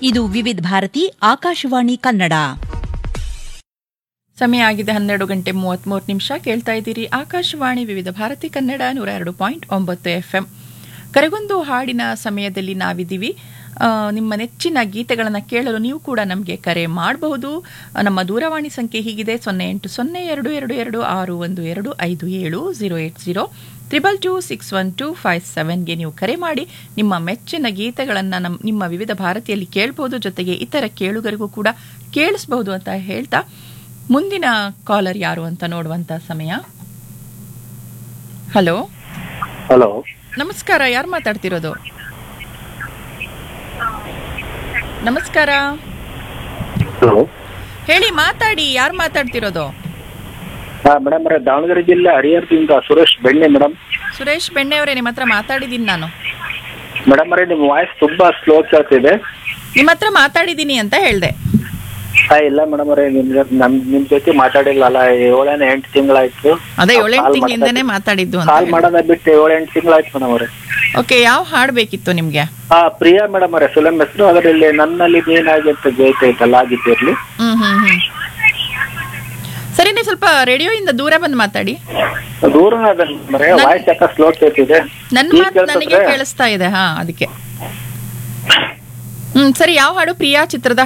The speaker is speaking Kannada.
ಇದು ವಿವಿಧ ಭಾರತಿ ಆಕಾಶವಾಣಿ ಕನ್ನಡ ಸಮಯ ಆಗಿದೆ ಹನ್ನೆರಡು ಗಂಟೆ ಮೂವತ್ತ್ಮೂರು ನಿಮಿಷ ಕೇಳ್ತಾ ಇದ್ದೀರಿ ಆಕಾಶವಾಣಿ ವಿವಿಧ ಭಾರತಿ ಕನ್ನಡ ನೂರ ಎರಡು ಪಾಯಿಂಟ್ ಒಂಬತ್ತು ಎಫ್ ಎಂ ಕರೆಗೊಂದು ಹಾಡಿನ ಸಮಯದಲ್ಲಿ ನಾವಿದ್ದೀವಿ ಆ, ನಿಮ್ಮ ನೆಚ್ಚಿನ ಗೀತೆಗಳನ್ನು ಕೇಳಲು ನೀವು ಕೂಡ ನಮಗೆ ಕರೆ ಮಾಡಬಹುದು ನಮ್ಮ ದೂರವಾಣಿ ಸಂಖ್ಯೆ ಹೀಗಿದೆ ಸೊನ್ನೆ ಎಂಟು ಸೊನ್ನೆ ಎರಡು ಎರಡು ಎರಡು ಆರು ಒಂದು ಎರಡು ಐದು ಏಳು zero eight zero triple two six one two five ಸೆವೆನ್ಗೆ ನೀವು ಕರೆ ಮಾಡಿ ನಿಮ್ಮ ಮೆಚ್ಚಿನ ಗೀತೆಗಳನ್ನು ನಮ್ಮ ನಿಮ್ಮ ವಿವಿಧ ಭಾರತಿಯಲ್ಲಿ ಕೇಳ್ಬೋದು ಜೊತೆಗೆ ಇತರ ಕೇಳುಗರಿಗೂ ಕೂಡ ಕೇಳಿಸ್ಬಹುದು ಅಂತ ಹೇಳ್ತಾ ಮುಂದಿನ ಕಾಲರ್ ಯಾರು ಅಂತ ನೋಡುವಂತ ಸಮಯ ಹಲೋ ಹಲೋ ನಮಸ್ಕಾರ ಯಾರು ಮಾತಾಡ್ತಿರೋದು ನಮಸ್ಕಾರ ಹಲೋ ಹೇಳಿ ಮಾತಾಡಿ ಯಾರು ಮಾತಾಡ್ತಿರೋದು ಹಾ ಮೇಡಮ್ ಅವರೇ ದಾವಣಗೆರೆ ಜಿಲ್ಲೆ ಹರಿಹರದಿಂದ ಸುರೇಶ್ ಬೆಣ್ಣೆ ಮೇಡಮ್ ಸುರೇಶ್ ಬೆಣ್ಣೆ ಅವರೇ ನಿಮ್ಮ ಹತ್ರ ಮಾತಾಡಿದ್ದೀನಿ ನಾನು ಮೇಡಮ್ ಅವರೇ ನಿಮ್ಮ ವಾಯ್ಸ್ ತುಂಬಾ ಸ್ಲೋ ಕೇಳ್ತಿದೆ ನಿಮ್ಮ ಹತ್ರ ಮಾತಾಡಿದ್ದೀನಿ ಅಂತ ಹೇಳ್ದೆ ಹಾ ಇಲ್ಲ ಮೇಡಮ್ ಅವರೇ ನಿಮ್ ಜೊ- ನಮ್ ನಿಮ್ ಜೊತೆ ಮಾತಾಡಿಲ್ಲ ಅಲ್ಲ ಏಳೇನ ಎಂಟು ತಿಂಗಳಾಯ್ತು ಅದೇ ಏಳೆಂಟು ತಿಂಗಳಿಂದನೇ ಮಾತಾಡಿದ್ದು ಅಂತ ಕಾಲ್ ಮಾಡೋದ ಬಿಟ್ಟು ಏಳು ಎಂಟು ತಿಂಗಳಾಯ್ತು ಮೇಡಮ್ ಅವರೇ ಓಕೆ ಯಾವ ಹಾಡು ಬೇಕಿತ್ತು ನಿಮ್ಗೆ ಹಾ ಪ್ರಿಯಾ ಮೇಡಮ್ ಅವರೇ ಫಿಲಂ ಹೆಸರು ಅದರಲ್ಲಿ ನನ್ನಲ್ಲಿ ನೀನಾಗಿ ಅಂತ ಗೀತೆ ಐತಲ್ಲ ಆ ಗೀತೆ ಇರ್ಲಿ ಹ್ಮ್ ಹ್ಮ್ ಹ್ಮ್ ಸರಿ ನೀವು ಸ್ವಲ್ಪ ರೇಡಿಯೋಯಿಂದ ದೂರ ಬಂದು ಮಾತಾಡಿ ದೂರನ ಅದ ಮೇಡಮ್ ನನ್- ವಾಯ್ಸ್ ಯಾಕ ಸ್ಲೋ ಕೇಳ್ತಿದೆ ನನ್ನ ಈಗ ಮಾತು ನನಗೆ ಕೇಳ್ತದ್ರೆ? ಕೇಳಿಸ್ತಾ ಇದೆ ಹಾ ಅದಕ್ಕೆ ಹ್ಮ್ ಸರಿ ಯಾವ ಹಾಡು ಪ್ರಿಯಾ ಚಿತ್ರದ